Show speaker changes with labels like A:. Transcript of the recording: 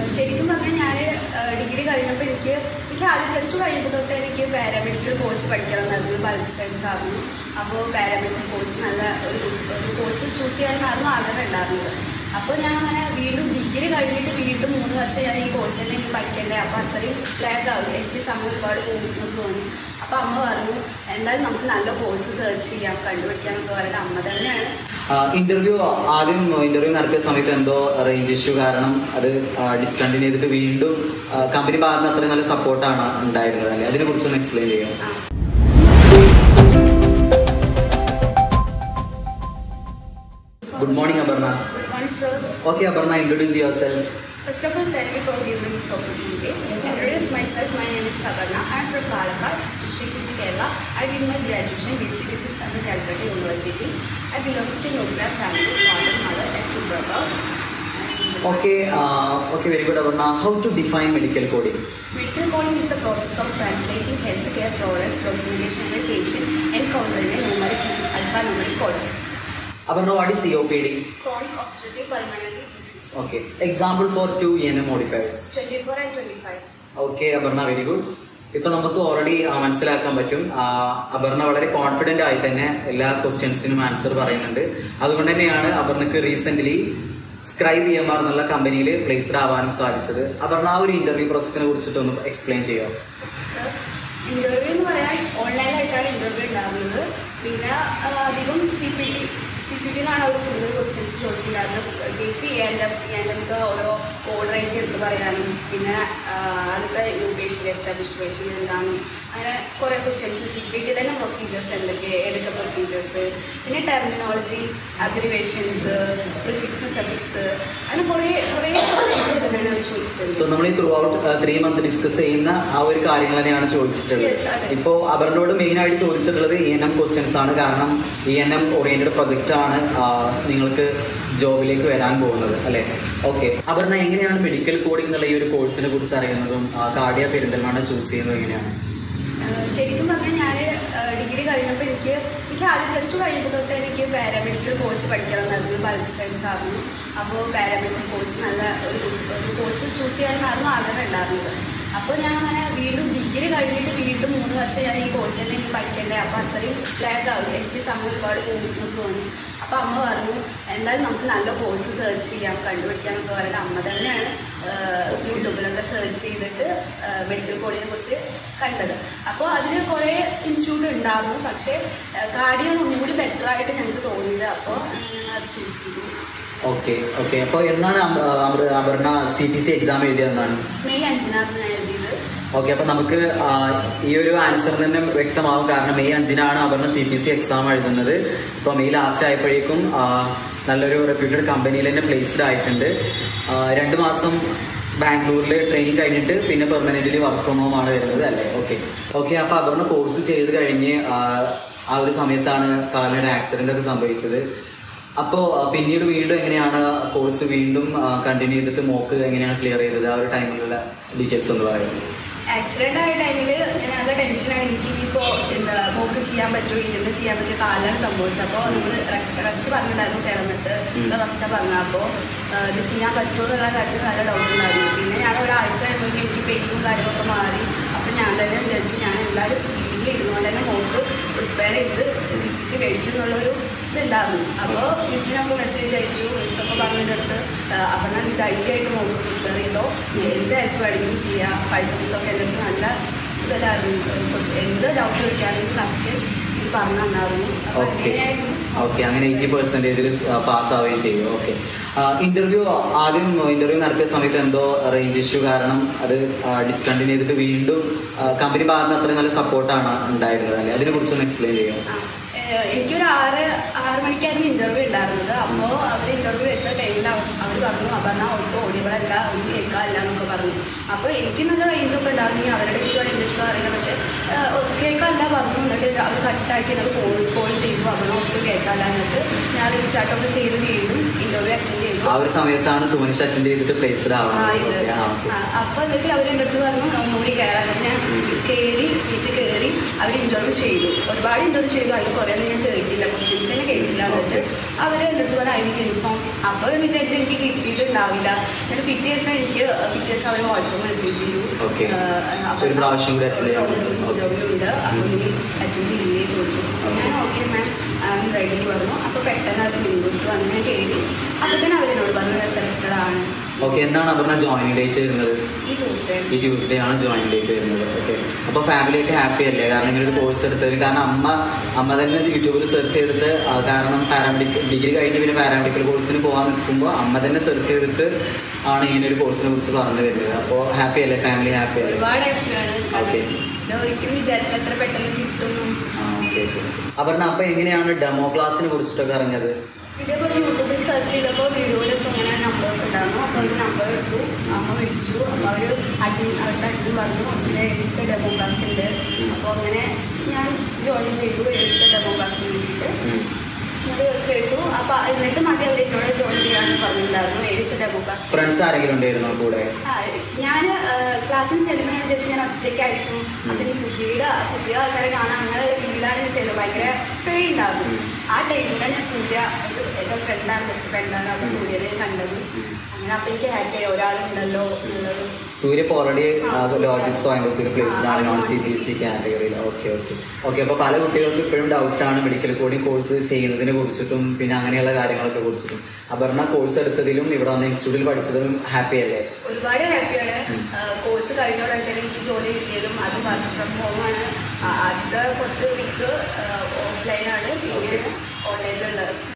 A: ശരിക്കും പറഞ്ഞാൽ ഞാൻ ഡിഗ്രി കഴിഞ്ഞപ്പോൾ എനിക്ക് എനിക്ക് ആദ്യം പ്ലസ് ടു കഴിഞ്ഞപ്പോൾ തൊട്ട് എനിക്ക് പാരാമെഡിക്കൽ കോഴ്സ് പഠിക്കണം എന്നായിരുന്നു ബയോളജി സയൻസ് ആയിരുന്നു അപ്പോൾ പാരാമെഡിക്കൽ കോഴ്സ് നല്ല ഒരു കോഴ്സ് ഒരു കോഴ്സ് ചൂസ് ചെയ്യാനായിരുന്നു ആഗ്രഹം ഉണ്ടായിരുന്നത് അപ്പോൾ ഞാൻ അങ്ങനെ വീണ്ടും ഡിഗ്രി കഴിഞ്ഞിട്ട് വീണ്ടും മൂന്ന് വർഷം ഞാൻ ഈ കോഴ്സ് തന്നെ എനിക്ക് പഠിക്കേണ്ടത് അപ്പോൾ അത്രയും ലാഗ് ആകും എനിക്ക് സമയം ഒരുപാട് പോകുന്നു തോന്നി അപ്പോൾ അമ്മ പറഞ്ഞു എന്തായാലും നമുക്ക് നല്ല കോഴ്സ് സെർച്ച് ചെയ്യാം കണ്ടുപിടിക്കാം എന്നൊക്കെ പറയുന്നത് അമ്മ തന്നെയാണ്
B: ഇന്റർവ്യൂ ആദ്യം ഇന്റർവ്യൂ നടത്തിയ സമയത്ത് എന്തോ റേഞ്ച് ഇഷ്യൂ കാരണം അത് ഡിസ്കണ്ടിന്യൂ ചെയ്തിട്ട് വീണ്ടും കമ്പനി ഭാഗത്ത് അത്രയും നല്ല സപ്പോർട്ടാണ് ഉണ്ടായിരുന്നത് അല്ലേ അതിനെ കുറിച്ചൊന്ന് എക്സ്പ്ലെയിൻ ചെയ്യാം
A: ആ
B: good morning Aparna
A: good morning sir
B: okay Aparna introduce yourself
A: First of all, thank you for giving me this opportunity. To introduce myself, my name is Sagarna. I am from Palakkad, district in Kerala. I did my graduation basic physics at Calcutta University. I belong to nuclear family, father, mother, and two brothers. And
B: okay okay very good Aparna how to define medical coding
A: Medical coding is the process of translating healthcare products, documentation by patient, encountering numeric and alphanumeric codes.
B: Aparna what is C O P D
A: Chronic obstructive pulmonary disease.
B: Okay example for two N M modifiers
A: 24 and 25.
B: Okay Aparna very good ഇപ്പൊ നമുക്ക് already മനസ്സിലാക്കാൻ പറ്റും ആ, അപർണ വളരെ confident ആയിട്ട് തന്നെ എല്ലാ ക്വസ്റ്റ്യൻസിനും answer പറയുന്നുണ്ട് അതുകൊണ്ട് തന്നെയാണ് അപർണക്ക് recent Scribe E M R എന്നുള്ള കമ്പനിയിൽ പ്ലേസ്ഡ് ആവാനും സാധിച്ചത് അപർണ ആ ഒരു ഇന്റർവ്യൂ പ്രോസസ്സിനെ കുറിച്ചിട്ടൊന്ന് എക്സ്പ്ലെയിൻ ചെയ്യാം
A: സർ ഇന്റർവ്യൂ എന്ന് പറയാൻ ഓൺലൈനായിട്ടാണ് ഇന്റർവ്യൂ ഉണ്ടാകുന്നത് പിന്നെ ആ, അധികം C P T C P ടിയിലാണ് അവർ കൂടുതൽ ക്വസ്റ്റ്യൻസ് ചോദിച്ചിട്ടുണ്ടായിരുന്നത് പ്രത്യേകിച്ച് എൻ്റെ എൻ്റെ ഓരോ കോഡ് റേഞ്ച് എടുത്ത് പറയാനും പിന്നെ ആ, അടുത്ത യൂപേഷൻ എസ്റ്റാബ്ലിഷ് പേഷ്യൻ എന്താണെന്നും അങ്ങനെ കുറേ ക്വസ്റ്റ്യൻസ് സി പി ടി തന്നെ പ്രൊസീജിയേഴ്സ് എന്തൊക്കെ ഏതൊക്കെ പ്രൊസീജിയേഴ്സ് പിന്നെ ടെർമിനോളജി അബ്രിവേഷൻസ് പ്രിഫിക്സ് സഫിക്സ് അങ്ങനെ കുറേ കുറേ ക്വസ്റ്റ്യൻസ് തന്നെ അവർ ചോദിച്ചിട്ടുണ്ട്
B: സോ നമ്മൾ ഈ throughout three month discuss ചെയ്യുന്ന ആ ഒരു കാര്യങ്ങൾ തന്നെയാണ് ചോദിച്ചിട്ടുള്ളത്
A: Yes, അതെ.
B: ഇപ്പോ അപർണോട് മെയിൻ ആയിട്ട് ചോദിച്ചിട്ടുള്ളത് ഇ എൻ എം ക്വസ്റ്റ്യൻസ് ആണ് കാരണം E N M oriented project ആണ് ആ, നിങ്ങൾക്ക് ജോബിലേക്ക് വരാൻ പോകുന്നത് അല്ലെ ഓക്കെ അപർണ എങ്ങനെയാണ് മെഡിക്കൽ കോഡിംഗ് എന്നുള്ള ഈ ഒരു കോഴ്സിനെ കുറിച്ച് അറിയുന്നതും കാർഡിയ പെരിന്തൽമണ്ണ ചൂസ് ചെയ്യുന്നതും എങ്ങനെയാണ്
A: ആഹ് ശരിക്കും പറഞ്ഞാൽ ഞാൻ ഡിഗ്രി കഴിഞ്ഞപ്പോൾ എനിക്ക് എനിക്ക് ആദ്യം പ്ലസ് ടു കഴിഞ്ഞപ്പോൾ തൊട്ട് എനിക്ക് പാരാമെഡിക്കൽ കോഴ്സ് പഠിക്കണം എന്നായിരുന്നു ബയോളജി സയൻസ് ആയിരുന്നു അപ്പോൾ പാരാമെഡിക്കൽ കോഴ്സ് നല്ല ഒരു കോഴ്സ് ഒരു കോഴ്സ് ചൂസ് ചെയ്യാനായിരുന്നു ആഗ്രഹം ഉണ്ടായിരുന്നത് അപ്പോൾ ഞാൻ അങ്ങനെ വീണ്ടും ഡിഗ്രി കഴിഞ്ഞിട്ട് വീണ്ടും മൂന്ന് വർഷം ഞാൻ ഈ കോഴ്സ് തന്നെ എനിക്ക് പഠിക്കേണ്ടത് അപ്പോൾ അത്രയും ലാഗ് ആകും എനിക്ക് സമയം ഒരുപാട് പോകുന്നു തോന്നി അപ്പോൾ അമ്മ പറഞ്ഞു എന്തായാലും നമുക്ക് നല്ല കോഴ്സ് സെർച്ച് ചെയ്യാം കണ്ടുപിടിക്കാം എന്നൊക്കെ പറയുന്നത് അമ്മ തന്നെയാണ് ആഹ് യൂട്യൂബിലൊക്കെ സെർച്ച് ചെയ്തിട്ട് മെഡിക്കൽ കോഡിനെ കുറിച്ച് കണ്ടത് അപ്പോൾ അതിന് കുറേ ഇൻസ്റ്റിറ്റ്യൂട്ട് ഉണ്ടായിരുന്നു പക്ഷേ കാർഡിയോ ഒന്നുകൂടി ബെറ്റർ ആയിട്ട് ഞങ്ങൾക്ക് തോന്നിയത് അപ്പോൾ അത് ചൂസ് ചെയ്തു
B: ഓക്കെ ഓക്കെ അപ്പോൾ എന്നാണ് അമ- അമൃ- Aparna C P C exam എഴുതിയതെന്നാണ്
A: മെയ് അഞ്ചിനാണ് ഞാൻ എഴുതിയത്
B: ഓക്കെ അപ്പൊ നമുക്ക് ആ, ഈ ഒരു ആൻസർ തന്നെ വ്യക്തമാവും കാരണം മെയ് അഞ്ചിനാണ് Aparna C P C exam എഴുതുന്നത് ഇപ്പൊ മെയ് ലാസ്റ്റ് ആയപ്പോഴേക്കും ആ, നല്ലൊരു റെപ്യൂട്ടഡ് കമ്പനിയിൽ തന്നെ പ്ലേസ്ഡ് ആയിട്ടുണ്ട് ആ, രണ്ട് മാസം ബാംഗ്ലൂരിൽ ട്രെയിനിങ് കഴിഞ്ഞിട്ട് പിന്നെ പെർമനന്റ്ലി വർക്ക് ഫ്രം ഹോം ആണ് വരുന്നത് അല്ലേ ഓക്കെ ഓക്കെ അപ്പൊ അപർണ കോഴ്സ് ചെയ്ത് കഴിഞ്ഞ് ആ, ആ ഒരു സമയത്താണ് കാലിനൊരു ആക്സിഡന്റ് ഒക്കെ സംഭവിച്ചത് അപ്പോൾ പിന്നീട് വീണ്ടും എങ്ങനെയാണ് കോഴ്സ് വീണ്ടും കണ്ടിന്യൂ ചെയ്തിട്ട് മോക്ക് എങ്ങനെയാണ് ക്ലിയർ ചെയ്തത് ആ ഒരു ടൈമിലുള്ള ഡീറ്റെയിൽസ് ഒന്ന് പറയുന്നത്
A: ആക്സിഡന്റ് ആയ ടൈമിൽ ഞാൻ നല്ല ടെൻഷനാണ് എനിക്ക് ഇനിയിപ്പോൾ എന്താ മോക്ക് ചെയ്യാൻ പറ്റുമോ ഇരുന്ന് ചെയ്യാൻ പറ്റുമോ കാലാണ് സംഭവിച്ചത് അപ്പോൾ നമ്മൾ റെസ്റ്റ് പറഞ്ഞിട്ടുണ്ടായിരുന്നു കിടന്നിട്ട്
B: ഉം.
A: റെസ്റ്റ് പറഞ്ഞത് അപ്പോൾ ഇത് ചെയ്യാൻ പറ്റുമോ എന്നുള്ള കാര്യത്തിൽ നല്ല ഡൗട്ട് ഉണ്ടായിരുന്നു പിന്നെ ഞാൻ ഒരാഴ്ച കഴിയുമ്പോൾ എനിക്ക് പെയിനും കാര്യങ്ങളൊക്കെ മാറി അപ്പോൾ ഞാൻ തന്നെ വിചാരിച്ചു ഞാൻ എന്തായാലും ഈ വീട്ടിൽ ഇരുന്നുകൊണ്ട് തന്നെ മോക്ക് പ്രിപ്പയർ ചെയ്ത് സി പി സി മേടിക്കും എന്നുള്ളൊരു ഇതുണ്ടായിരുന്നു അപ്പോൾ മിസ്സിനൊക്കെ മെസ്സേജ് അയച്ചു മിസ്സൊക്കെ പറഞ്ഞിട്ട് അപ്പം ഞാൻ ധൈര്യമായിട്ട് മോക്ക് പ്രിപ്പയർ ചെയ്തോ എന്ത് ഹെൽപ്പ് വേണമെങ്കിലും ചെയ്യാം പൈസ മിസ്സൊക്കെ എൻ്റെ അടുത്ത് നല്ല ഇതെല്ലായിരുന്നു കുറച്ച് എന്ത് ഡൗട്ട് ചോദിക്കാനും കറക്റ്റ് ഇത് പറഞ്ഞു തന്നായിരുന്നു അപ്പോൾ
B: ഓക്കെ
A: അങ്ങനെയായിരുന്നു
B: ഓക്കെ അങ്ങനെ എയ്റ്റി പെർസെന്റേജിൽ പാസ് ആവുകയും ചെയ്യും ഓക്കെ ഇന്റർവ്യൂ ആദ്യം ഇന്റർവ്യൂ നടത്തിയ സമയത്ത് എന്തോ റേഞ്ച് ഇഷ്യൂ കാരണം അത് ഡിസ്കണ്ടിന്യൂ ചെയ്തിട്ട് വീണ്ടും കമ്പനി ഭാഗത്ത് അത്രയും നല്ല സപ്പോർട്ടാണ് ഉണ്ടായിരുന്നത് അല്ലേ അതിനെ കുറിച്ചൊന്ന് എക്സ്പ്ലെയിൻ ചെയ്യാം
A: ആ, ഏഹ് എനിക്കൊരു ആറ് ആറ് മണിക്കായിരുന്നു ഇന്റർവ്യൂ ഉണ്ടായിരുന്നത് അപ്പോൾ അവർ ഇന്റർവ്യൂ വെച്ച ടൈമിൽ അവർ പറഞ്ഞു അപർണ അവർക്ക് ഓടിയവളല്ല ഒന്നും കേൾക്കാനില്ല എന്നൊക്കെ പറഞ്ഞു അപ്പോൾ എനിക്ക് നല്ല റേഞ്ചൊക്കെ ഉണ്ടായിരുന്നു അവരുടെ ഇഷ്യൂ ഇംഗ്ലീഷോ അറിയില്ല പക്ഷേ ഏഹ്, കേൾക്കാനില്ല പറഞ്ഞു എന്നിട്ട് അവർ കട്ടാക്കി എന്നിട്ട് കോൾ കോൾ ചെയ്തു അപർണ ഒട്ടും കേൾക്കാനില്ല എന്നിട്ട് ഞാൻ റീസ്റ്റാർട്ടൊക്കെ ചെയ്ത് വീണ്ടും ഇന്റർവ്യൂ അറ്റൻഡ് ചെയ്തു
B: ആ ഒരു സമയത്താണ് സുമനിഷ് അറ്റൻഡ് ചെയ്തിട്ട് പ്ലേസ്ഡ്
A: ആ,
B: ആവുന്നത്
A: ഇത്.
B: Okay, ആ, okay.
A: ആ, അപ്പൊ എന്നിട്ട് അവർ എൻ്റെ അടുത്ത് പറഞ്ഞു ഒന്നുകൂടി കയറാൻ ഞാൻ കയറി സീറ്റ് കയറി അവർ ഇന്റർവ്യൂ ചെയ്തു ഒരുപാട് ഇന്റർവ്യൂ ചെയ്തു അതിൽ കുറേ ഒന്നും ഞാൻ കേട്ടില്ല ക്വസ്റ്റ്യൻസ് തന്നെ കേട്ടില്ല എന്നിട്ട് അവർ എൻ്റെ അടുത്ത് പറഞ്ഞു ഐ വി ഇൻഫോം അപ്പോൾ വിചാരിച്ചു എനിക്ക് കിട്ടിയിട്ടുണ്ടാവില്ല എന്നിട്ട് പിറ്റേ ദിവസം എനിക്ക് പിറ്റേ ദിവസം അവർ വാട്സപ്പ് മെസ്സേജ് ചെയ്തു
B: Okay.
A: ആ,
B: ഒരു പ്രാവശ്യം കൂടി attend ചെയ്യാൻ
A: ഒരു
B: പറ്റും. Okay.
A: interview ഉണ്ട് അപ്പോൾ ഇനി അറ്റൻഡ് ചെയ്യേ ചോദിച്ചു ഞാൻ ഓക്കെ മാം റെഡി പറഞ്ഞു അപ്പോൾ പെട്ടെന്ന് അത് മുൻകൂട്ടി അങ്ങനെ കയറി അപ്പോൾ തന്നെ അവരെന്നോട് പറഞ്ഞു സെലക്റ്റഡ് ആണ്
B: ഓക്കെ എന്നാണ് അപർണ ജോയിനിങ് ഡേറ്റ് വരുന്നത്
A: ഈ ട്യൂസ്ഡേ
B: ഈ ട്യൂസ്ഡേ ആണ് ജോയിൻ ഡേറ്റ് വരുന്നത് ഓക്കെ അപ്പൊ ഫാമിലി ഒക്കെ ഹാപ്പി അല്ലേ കാരണം ഇങ്ങനെ ഒരു കോഴ്സ് എടുത്തത് കാരണം അമ്മ അമ്മ തന്നെ യൂട്യൂബിൽ സെർച്ച് ചെയ്തിട്ട് ആ, കാരണം പാരാമെഡിക്കൽ ഡിഗ്രി കഴിഞ്ഞ് പിന്നെ പാരാമെഡിക്കൽ കോഴ്സിന് പോകാൻ നിൽക്കുമ്പോൾ അമ്മ തന്നെ സെർച്ച് ചെയ്തിട്ട് ആണ് ഇങ്ങനെ ഒരു കോഴ്സിനെ കുറിച്ച് പറഞ്ഞു വരുന്നത് അപ്പോൾ ഹാപ്പി അല്ലേ ഫാമിലി ഹാപ്പി അല്ലേ
A: ഒരുപാട് ഹാപ്പിയാണ്
B: Okay.
A: ഇത് ഒരിക്കലും വിചാരിച്ചിട്ട് എത്ര പെട്ടെന്ന് കിട്ടുന്നു
B: ആ ഓക്കെ ഓക്കെ അപർണ അപ്പൊ എങ്ങനെയാണ് ഡെമോ ക്ലാസ്സിനെ കുറിച്ചിട്ടൊക്കെ അറിഞ്ഞത്
A: ഇതേപോലെ യൂട്യൂബിൽ സെർച്ച് ചെയ്തപ്പോൾ വീഡിയോയിലൊക്കെ ഇങ്ങനെ നമ്പേഴ്സ് ഉണ്ടായിരുന്നു അപ്പോൾ ഒരു നമ്പർ എടുത്തു അമ്മ വിളിച്ചു അപ്പോൾ അവർ അഡ്മിൻ അവരുടെ അഡ്മിൻ പറഞ്ഞു ഇങ്ങനെ എഴുതിച്ച ഡെമോ ക്ലാസ് ഉണ്ട് അപ്പോൾ അങ്ങനെ ഞാൻ ജോയിൻ ചെയ്തു എഴുതിച്ച ഡെമോ ക്ലാസ്സിന് വേണ്ടിയിട്ട്
B: ഉം.
A: അത് കേട്ടു അപ്പോൾ എന്നിട്ട് മതി അവർ എന്നോട് ജോയിൻ ചെയ്യാമെന്ന് പറഞ്ഞിട്ടുണ്ടായിരുന്നു എഴുതിച്ച ഡെമോ ക്ലാസ്
B: ഫ്രണ്ട്സ് ആരെങ്കിലും ഉണ്ടായിരുന്നോ കൂടെ
A: ഞാൻ ക്ലാസ്സിൽ ചെല്ലുമ്പോൾ ഞാൻ വിചാരിച്ചു ഞാൻ ഒറ്റയ്ക്കായിരിക്കും അപ്പം ഇനി പുതിയ പുതിയ ആൾക്കാരെ കാണാൻ അങ്ങനെ രീതിയിലാണ് ഞാൻ ചെയ്തത് ഭയങ്കര പേടി ഉണ്ടാകും
B: ഉം.
A: ആ ടൈമിലാണ് ഞാൻ സൂര്യ ഒരു എൻ്റെ ഫ്രണ്ടാണ് ബെസ്റ്റ് ഫ്രണ്ടാണ് അപ്പോൾ സൂര്യനെ കണ്ടത്
B: ഉം.
A: അങ്ങനെ അപ്പം എനിക്ക് ഹാപ്പി ആയി ഒരാളുണ്ടല്ലോ എന്നുള്ളത്
B: സൂര്യ ഇപ്പോൾ ഓൾറെഡി
A: ആ,
B: ലോജിക്സ് കോയമ്പത്തൂർ പ്ലേസ്ഡ് ആണ് non C B S E കാറ്റഗറിയിൽ ഓക്കെ ഓക്കെ ഓക്കെ അപ്പോൾ പല കുട്ടികൾക്കും ഇപ്പോഴും ഡൗട്ടാണ് മെഡിക്കൽ കോഡിംഗ് കോഴ്സ് ചെയ്യുന്നതിനെ കുറിച്ചിട്ടും പിന്നെ അങ്ങനെയുള്ള കാര്യങ്ങളൊക്കെ കുറിച്ചിട്ടും അപർണ കോഴ്സ് എടുത്തതിലും ഇവിടെ വന്ന ഇൻസ്റ്റിറ്റ്യൂട്ടിൽ പഠിച്ചതിലും ഹാപ്പി അല്ലേ
A: ഒരുപാട് ഹാപ്പിയാണ്
B: ഉം.
A: കോഴ്സ് കഴിഞ്ഞോടെ തന്നെ എനിക്ക് ജോലി കിട്ടിയതും അത് വർക്ക് ഫ്രം ഹോമാണ് ആദ്യത്തെ കുറച്ച് വീക്ക് ഓഫ്ലൈനാണ് പിന്നെയാണ് ഓൺലൈനിലുള്ളത്